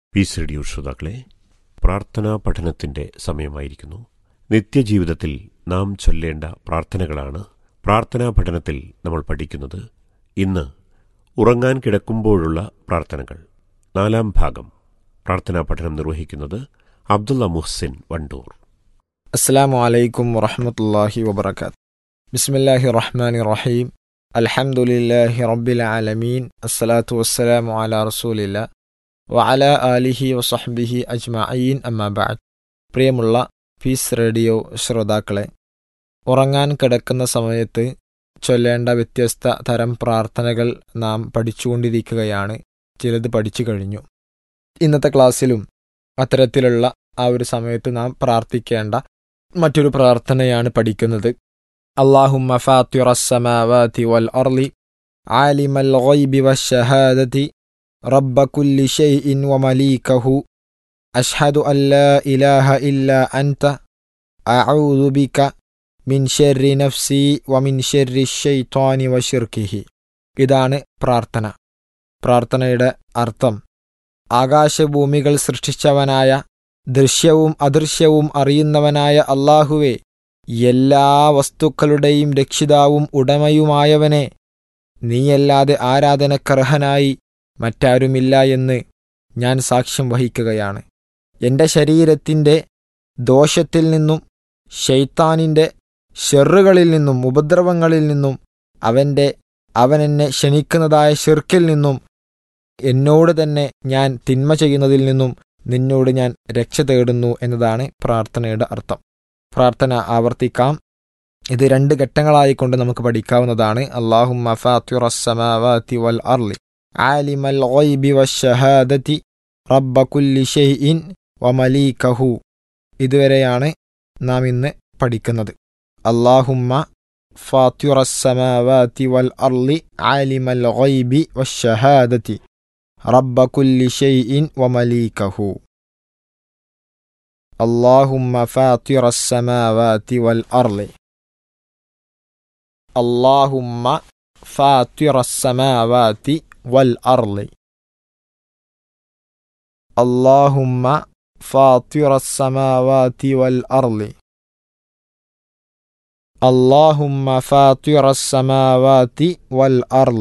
Piece radio ശ്രോതാക്കളെ പ്രാർത്ഥനാ പഠനത്തിന്റെ സമയമായിരിക്കുന്നു നിത്യജീവിതത്തിൽ നാം ചൊല്ലേണ്ട പ്രാർത്ഥനകളാണ് പ്രാർത്ഥനാ പഠനത്തിൽ നമ്മൾ പഠിക്കുന്നത് ഇന്ന് ഉറങ്ങാൻ കിടക്കുമ്പോഴുള്ള പ്രാർത്ഥനകൾ നാലാം ഭാഗം പ്രാർത്ഥനാ പഠനം നിർവഹിക്കുന്നത് അബ്ദുള്ള മുഹ്സിൻ വണ്ടൂർ അസ്സാം വലൈക്കും വറഹമത്തല്ലാഹി വബർക്കാത്ത് ബിസ്മില്ലാഹി റഹ്മാനി റഹീം അൽഹംദുലില്ലാഹി റബ്ബിൽ ആലമീൻ അസ്സലാത്തു വസ്സലാമു അലാ റസൂലില്ല വഅല ആലിഹി വസഹ്ബിഹി അജ്മഈൻ അമ്മാബാദ് പ്രിയമുള്ള പീസ് റേഡിയോ ശ്രോതാക്കളെ ഉറങ്ങാൻ കിടക്കുന്ന സമയത്ത് ചൊല്ലേണ്ട വ്യത്യസ്ത തരം പ്രാർത്ഥനകൾ നാം പഠിച്ചുകൊണ്ടിരിക്കുകയാണ് ചിലത് പഠിച്ചു കഴിഞ്ഞു ഇന്നത്തെ ക്ലാസ്സിലും അത്തരത്തിലുള്ള ആ ഒരു സമയത്ത് നാം പ്രാർത്ഥിക്കേണ്ട മറ്റൊരു പ്രാർത്ഥനയാണ് പഠിക്കുന്നത് അള്ളാഹുമ്മ ഫാത്തിറ السماوات والأرض عالم الغيب والشهادة رب كل شيء ومليكه أشهد أن لا إله إلا أنت أعوذ بك من شر نفسي ومن شر الشيطان وشركه ഇതാണ് പ്രാർത്ഥന പ്രാർത്ഥനയുടെ അർത്ഥം ആകാശഭൂമികൾ സൃഷ്ടിച്ചവനായ ദൃശ്യവും അദൃശ്യവും അറിയുന്നവനായ അള്ളാഹുവെ എല്ലാ വസ്തുക്കളുടെയും രക്ഷിതാവും ഉടമയുമായവനെ നീയല്ലാതെ ആരാധനക്കർഹനായി മറ്റാരുമില്ല എന്ന് ഞാൻ സാക്ഷ്യം വഹിക്കുകയാണ് എൻ്റെ ശരീരത്തിൻ്റെ ദോഷത്തിൽ നിന്നും ഷെയ്ത്താനിൻ്റെ ഷെറുകളിൽ നിന്നും ഉപദ്രവങ്ങളിൽ നിന്നും അവൻ്റെ അവൻ എന്നെ ക്ഷണിക്കുന്നതായ ഷിർക്കിൽ നിന്നും എന്നോട് തന്നെ ഞാൻ തിന്മ ചെയ്യുന്നതിൽ നിന്നും നിന്നോട് ഞാൻ രക്ഷ തേടുന്നു എന്നതാണ് പ്രാർത്ഥനയുടെ അർത്ഥം പ്രാർത്ഥന ആവർത്തിക്കാം ഇത് രണ്ട് ഘട്ടങ്ങളായിക്കൊണ്ട് നമുക്ക് പഠിക്കാവുന്നതാണ് അള്ളാഹുമ്മ ഫാത്തിറസ്സമാവാതി വൽ അർളി ആലിമൽ ഗൈബി വശഹാദതി റബ്ബ കുല്ലി ഷൈഇൻ വമലീകഹു ഇതുവരെയാണ് നാം ഇന്ന് പഠിക്കുന്നത് അള്ളാഹുമ്മ ഫാത്തിറസ്സമാവാതി വൽ അർളി ആലിമൽ ഗൈബി വശഹാദതി റബ്ബ കുല്ലി ഷൈഇൻ വമലീകഹു اللهم فاطر السماوات والأرض اللهم فاطر السماوات والأرض اللهم فاطر السماوات والأرض اللهم فاطر السماوات والأرض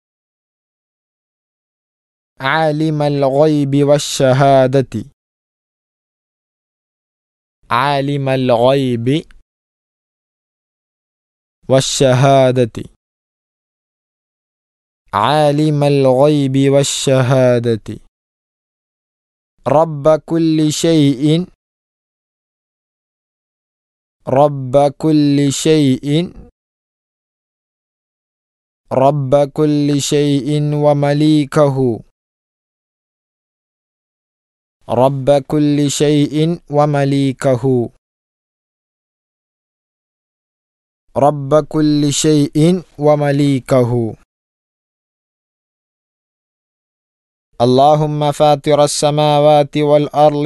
عالم الغيب والشهادة عالم الغيب والشهادة عالم الغيب والشهادة رب كل شيء رب كل شيء رب كل شيء ومليكه رب كل شيء ومليكه رب كل شيء ومليكه اللهم فاطر السماوات والأرض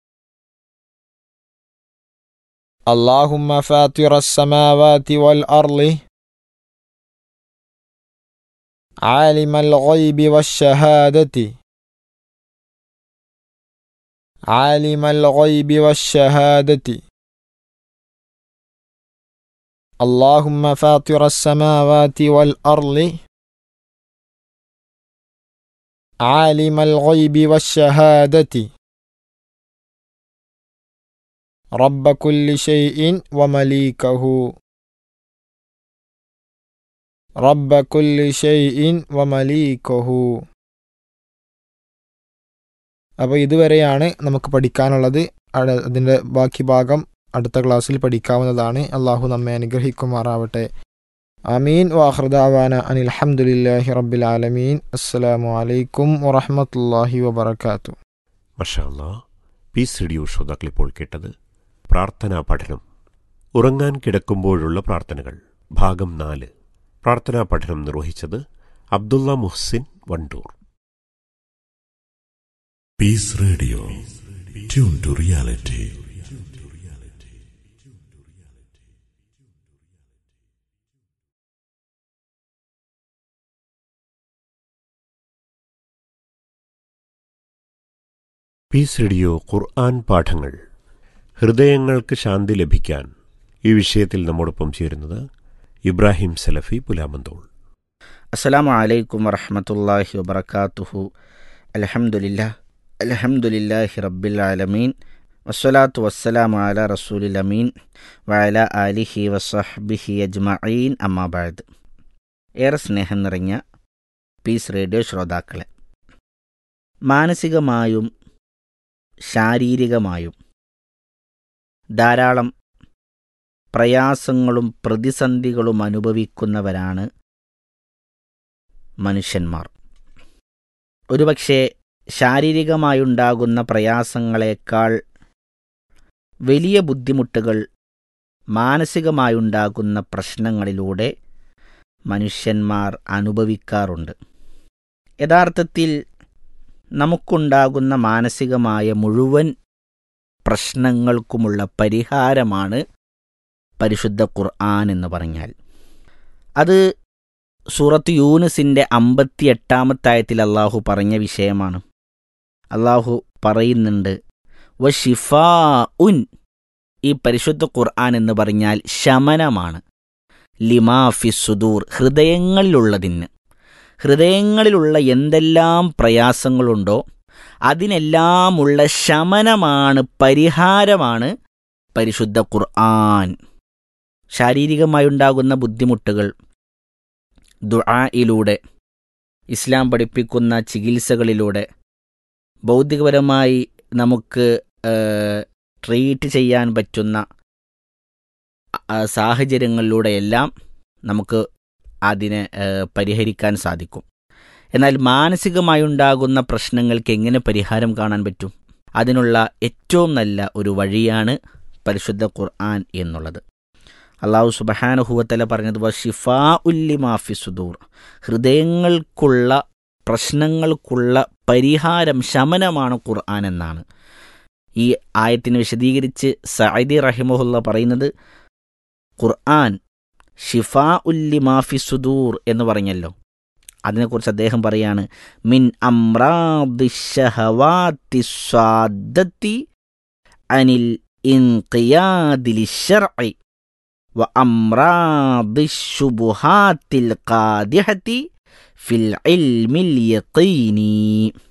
اللهم فاطر السماوات والأرض عالم الغيب والشهادة عالم الغيب والشهادة اللهم فاطر السماوات والأرض عالم الغيب والشهادة رب كل شيء ومليكه رب كل شيء ومليكه അപ്പോൾ ഇതുവരെയാണ് നമുക്ക് പഠിക്കാനുള്ളത് അതിൻ്റെ ബാക്കി ഭാഗം അടുത്ത ക്ലാസ്സിൽ പഠിക്കാവുന്നതാണ് അള്ളാഹു നമ്മെ അനുഗ്രഹിക്കുമാറാവട്ടെ അമീൻ വാഹൃദാവാന അനിൽ അഹമ്മദില്ലാഹി റബ്ബിൽ ആലമീൻ അസ്സലാമു അലൈക്കും വറഹമത്തല്ലാഹി വബർക്കാത്തു മഷാല്ലാ പീസ് റേഡിയോ ശ്രോതാക്കൾ ഇപ്പോൾ കേട്ടത് പ്രാർത്ഥനാ പഠനം ഉറങ്ങാൻ കിടക്കുമ്പോഴുള്ള പ്രാർത്ഥനകൾ ഭാഗം നാല് പ്രാർത്ഥനാ പഠനം നിർവഹിച്ചത് Abdulla Muhsin Wandoor Peace Radio. Tune to reality. Peace radio Quran പാഠങ്ങൾ ഹൃദയങ്ങൾക്ക് ശാന്തി ലഭിക്കാൻ ഈ വിഷയത്തിൽ നമ്മോടൊപ്പം ചേരുന്നത് ഇബ്രാഹിം സലഫി പുലാമന്തോൾ അസ്സലാമു അലൈക്കും വറഹമത്തല്ലാഹി വബർക്കാത്തുഹു അലഹമുല്ല അലഹമുല്ലാഹി റബ്ബിൽ ആലമീൻ വസ്സലാത്തു വസ്സലാമു അല റസൂലിൽ അമീൻ വഅല ആലിഹി വസഹ്ബിഹി അജ്മഈൻ അമ്മാബാദ് ഏറെ സ്നേഹം നിറഞ്ഞ പീസ് റേഡിയോ ശ്രോതാക്കളെ മാനസികമായും ശാരീരികമായും ധാരാളം പ്രയാസങ്ങളും പ്രതിസന്ധികളും അനുഭവിക്കുന്നവരാണ് മനുഷ്യന്മാർ ഒരുപക്ഷെ ശാരീരികമായുണ്ടാകുന്ന പ്രയാസങ്ങളെക്കാൾ വലിയ ബുദ്ധിമുട്ടുകൾ മാനസികമായുണ്ടാകുന്ന പ്രശ്നങ്ങളിലൂടെ മനുഷ്യന്മാർ അനുഭവിക്കാറുണ്ട് യഥാർത്ഥത്തിൽ നമുക്കുണ്ടാകുന്ന മാനസികമായ മുഴുവൻ പ്രശ്നങ്ങൾക്കുമുള്ള പരിഹാരമാണ് പരിശുദ്ധ ഖുർആൻ എന്ന് പറഞ്ഞാൽ അത് സൂറത്ത് യൂനുസിൻ്റെ അമ്പത്തി എട്ടാമത്തായത്തിൽ അള്ളാഹു പറഞ്ഞ വിഷയമാണ് അള്ളാഹു പറയുന്നുണ്ട് വ ഷിഫാ ഉൻ ഈ പരിശുദ്ധ ഖുർആൻ എന്ന് പറഞ്ഞാൽ ശമനമാണ് ലിമാഫി സുദൂർ ഹൃദയങ്ങളിലുള്ളതിന് ഹൃദയങ്ങളിലുള്ള എന്തെല്ലാം പ്രയാസങ്ങളുണ്ടോ അതിനെല്ലാമുള്ള ശമനമാണ് പരിഹാരമാണ് പരിശുദ്ധ ഖുർആൻ ശാരീരികമായുണ്ടാകുന്ന ബുദ്ധിമുട്ടുകൾ ദുആയിലൂടെ ഇസ്ലാം പഠിപ്പിക്കുന്ന ചികിത്സകളിലൂടെ ബൗദ്ധികപരമായി നമുക്ക് ട്രീറ്റ് ചെയ്യാൻ പറ്റുന്ന സാഹചര്യങ്ങളിലൂടെയെല്ലാം നമുക്ക് അതിനെ പരിഹരിക്കാൻ സാധിക്കും എന്നാൽ മാനസികമായുണ്ടാകുന്ന പ്രശ്നങ്ങൾക്ക് എങ്ങനെ പരിഹാരം കാണാൻ പറ്റും അതിനുള്ള ഏറ്റവും നല്ല ഒരു വഴിയാണ് പരിശുദ്ധ ഖുർആൻ എന്നുള്ളത് അള്ളാഹു സുബഹാനുഹുവത്തല പറഞ്ഞത് ഷിഫാ ഉല്ലി മാഫി സുദൂർ ഹൃദയങ്ങൾക്കുള്ള പ്രശ്നങ്ങൾക്കുള്ള പരിഹാരം ശമനമാണ് ഖുർആൻ എന്നാണ് ഈ ആയത്തിന് വിശദീകരിച്ച് സഅദി റഹിമുല്ല പറയുന്നത് ഖുർആൻ ഷിഫാ ഉല്ലി മാഫി സുദൂർ എന്ന് പറഞ്ഞല്ലോ അതിനെക്കുറിച്ച് അദ്ദേഹം പറയാണ് മിൻ അംറാദിഷഹവാത്തി അനിൽ ഇൻഖിയാദിലി ശർഇ وأمراض الشبهات القادحة في العلم اليقيني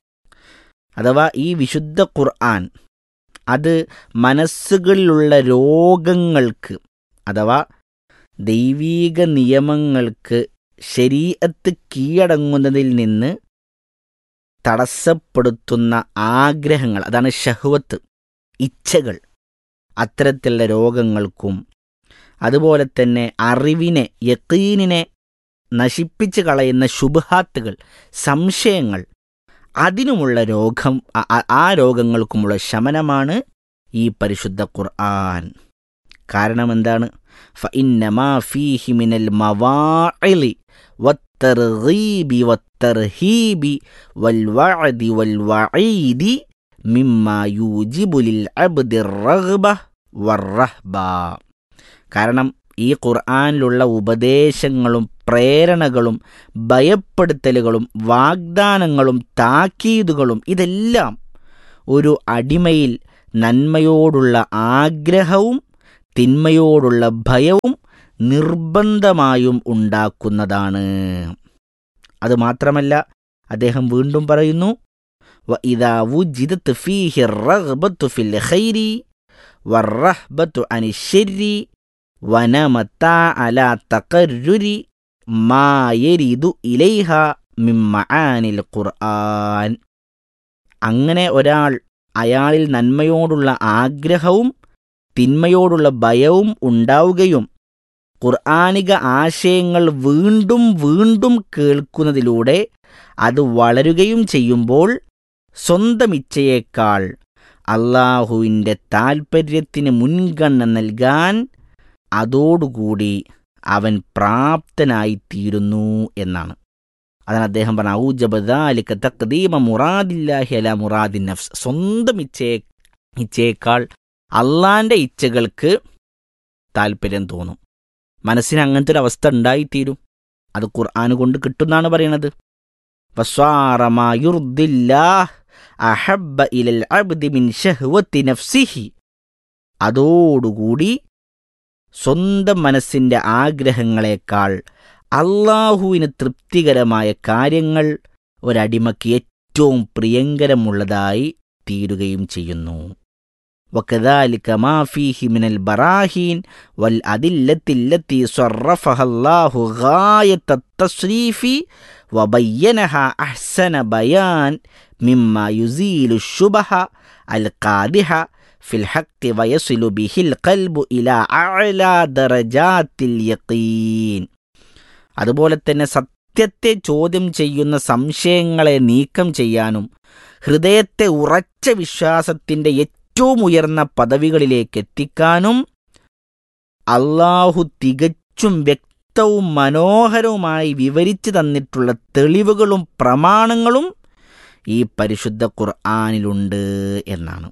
അഥവാ ഈ വിശുദ്ധ ഖുർആൻ അത് മനസ്സുകളിലുള്ള രോഗങ്ങൾക്ക് അഥവാ ദൈവീക നിയമങ്ങൾക്ക് ശരീരത്ത് കീഴടങ്ങുന്നതിൽ നിന്ന് തടസ്സപ്പെടുത്തുന്ന ആഗ്രഹങ്ങൾ അതാണ് ഷഹ്വത്ത് ഇച്ഛകൾ അത്തരത്തിലുള്ള രോഗങ്ങൾക്കും അതുപോലെ തന്നെ അറിവിനെ യക്കീനിനെ നശിപ്പിച്ച് കളയുന്ന ശുഭഹാത്തുകൾ സംശയങ്ങൾ അതിനുമുള്ള രോഗം ആ രോഗങ്ങൾക്കുമുള്ള ശമനമാണ് ഈ പരിശുദ്ധ ഖുർആൻ കാരണം എന്താണ് ഫഇന്നമാ ഫീഹി മിനൽ മവാഇലി വത്തർഗീബി വത്തർഹീബി വൽവഅദി വൽവഈദി മിമ്മാ യൂജിബു ലിൽ അബ്ദി റഗ്ബ വറഹ്ബ കാരണം ഈ ഖുർആനിലുള്ള ഉപദേശങ്ങളും പ്രേരണകളും ഭയപ്പെടുത്തലുകളും വാഗ്ദാനങ്ങളും താക്കീതുകളും ഇതെല്ലാം ഒരു അടിമയിൽ നന്മയോടുള്ള ആഗ്രഹവും തിന്മയോടുള്ള ഭയവും നിർബന്ധമായും ഉണ്ടാക്കുന്നതാണ് അതുമാത്രമല്ല അദ്ദേഹം വീണ്ടും പറയുന്നു وإذا وجدت فيه الرغبة في الخير والرهبة عن الشر ونمت على تقرر ما يريد إليها من معاني القرآن അങ്ങനെ ഒരാൾ അയാളിൽ നന്മയോടുള്ള ആഗ്രഹവും തിന്മയോടുള്ള ഭയവും ഉണ്ടാവുകയും ഖുർആാനിക ആശയങ്ങൾ വീണ്ടും വീണ്ടും കേൾക്കുന്നതിലൂടെ അത് വളരുകയും ചെയ്യുമ്പോൾ സ്വന്തം ഇച്ഛയേക്കാൾ അള്ളാഹുവിൻ്റെ താൽപ്പര്യത്തിന് മുൻഗണന നൽകാൻ അതോടുകൂടി അവൻ പ്രാപ്തനായിത്തീരുന്നു എന്നാണ് അതാണ് അദ്ദേഹം പറഞ്ഞ ഔജബദാലിക്ക തക്ദീമ മുറാദില്ലാഹി അല മുറാദിൻ നഫ്സ് സ്വന്തം ഇച്ഛയെ ഇച്ഛയേക്കാൾ അള്ളാന്റെ ഇച്ഛകൾക്ക് താല്പര്യം തോന്നും മനസ്സിന് അങ്ങനത്തെ ഒരു അവസ്ഥ ഉണ്ടായിത്തീരും അത് ഖുർആൻ കൊണ്ട് കിട്ടുന്നാണ് പറയണത് വസ്വാറമായുർദില്ലാഹ് അഹബ്ബ ഇലൽ അബ്ദി മിൻ ഷഹ്വത്തി നഫ്സിഹി അതോടുകൂടി സ്വന്തം മനസ്സിൻ്റെ ആഗ്രഹങ്ങളെക്കാൾ അള്ളാഹുവിന് തൃപ്തികരമായ കാര്യങ്ങൾ ഒരടിമയ്ക്ക് ഏറ്റവും പ്രിയങ്കരമുള്ളതായി തീരുകയും ചെയ്യുന്നു وكذلك ما فيه من البراهين والأدلة التي صرفها الله غاية التصريف وبينها أحسن بيان مما يزيل الشبه القادحة في الحق ويصل به القلب إلى أعلى درجات اليقين അതുപോലെ തന്നെ സത്യത്തെ ചോദ്യം ചെയ്യുന്ന സംശയങ്ങളെ നീക്കം ചെയ്യാനും ഹൃദയത്തെ ഉറച്ച വിശ്വാസത്തിൻ്റെ ഏറ്റവും ഉയർന്ന പദവികളിലേക്ക് എത്തിക്കാനും അള്ളാഹു തികച്ചും വ്യക്തവും മനോഹരവുമായി വിവരിച്ചു തന്നിട്ടുള്ള തെളിവുകളും പ്രമാണങ്ങളും ഈ പരിശുദ്ധ ഖുർആാനിലുണ്ട് എന്നാണ്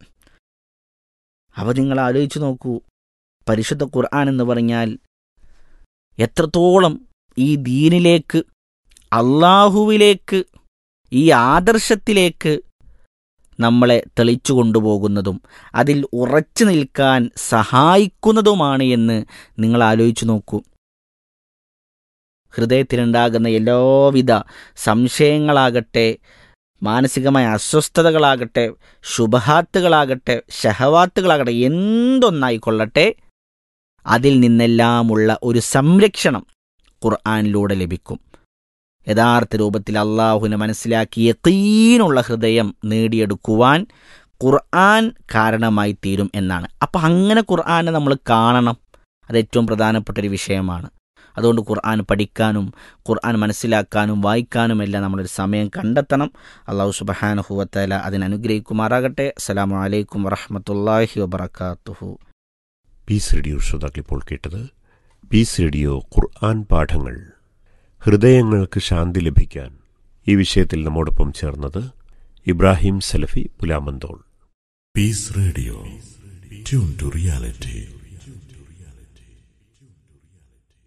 അവ നിങ്ങൾ ആലോചിച്ചു നോക്കൂ പരിശുദ്ധ ഖുർആൻ എന്ന് പറഞ്ഞാൽ എത്രത്തോളം ഈ ദീനിലേക്ക് അള്ളാഹുവിലേക്ക് ഈ ആദർശത്തിലേക്ക് നമ്മളെ തെളിച്ചു കൊണ്ടുപോകുന്നതും അതിൽ ഉറച്ചു നിൽക്കാൻ സഹായിക്കുന്നതുമാണ് എന്ന് നിങ്ങൾ ആലോചിച്ചു നോക്കൂ ഹൃദയത്തിലുണ്ടാകുന്ന എല്ലാവിധ സംശയങ്ങളാകട്ടെ മാനസികമായ അസ്വസ്ഥതകളാകട്ടെ ശുഭഹാത്തുകളാകട്ടെ ഷഹവാത്തുകളാകട്ടെ എന്തൊന്നായിക്കൊള്ളട്ടെ അതിൽ നിന്നെല്ലാമുള്ള ഒരു സംരക്ഷണം ഖുർആാനിലൂടെ ലഭിക്കും യഥാർത്ഥ രൂപത്തിൽ അള്ളാഹുവിനെ മനസ്സിലാക്കി യക്കീനുള്ള ഹൃദയം നേടിയെടുക്കുവാൻ ഖുർആൻ കാരണമായി തീരും എന്നാണ് അപ്പം അങ്ങനെ ഖുർആനെ നമ്മൾ കാണണം അത് ഏറ്റവും പ്രധാനപ്പെട്ട ഒരു വിഷയമാണ് അതുകൊണ്ട് ഖുർആൻ പഠിക്കാനും ഖുർആൻ മനസ്സിലാക്കാനും വായിക്കാനും എല്ലാം നമ്മളൊരു സമയം കണ്ടെത്തണം അള്ളാഹു സുബഹാനുഹുവത്തല അതിനനുഗ്രഹിക്കുമാറാകട്ടെ അസ്സലാമു അലൈക്കും വറഹമത്തല്ലാഹി വബർക്കാത്തുഹു പീസ് റേഡിയോ ശ്രോതാക്കൾ ഇപ്പോൾ കേട്ടത് പീസ് റേഡിയോ ഖുർആൻ പാഠങ്ങൾ ഹൃദയങ്ങൾക്ക് ശാന്തി ലഭിക്കാൻ ഈ വിഷയത്തിൽ നമ്മോടൊപ്പം ചേർന്നത് ഇബ്രാഹിം സലഫി Pulamanthole Peace Radio. Tune to reality.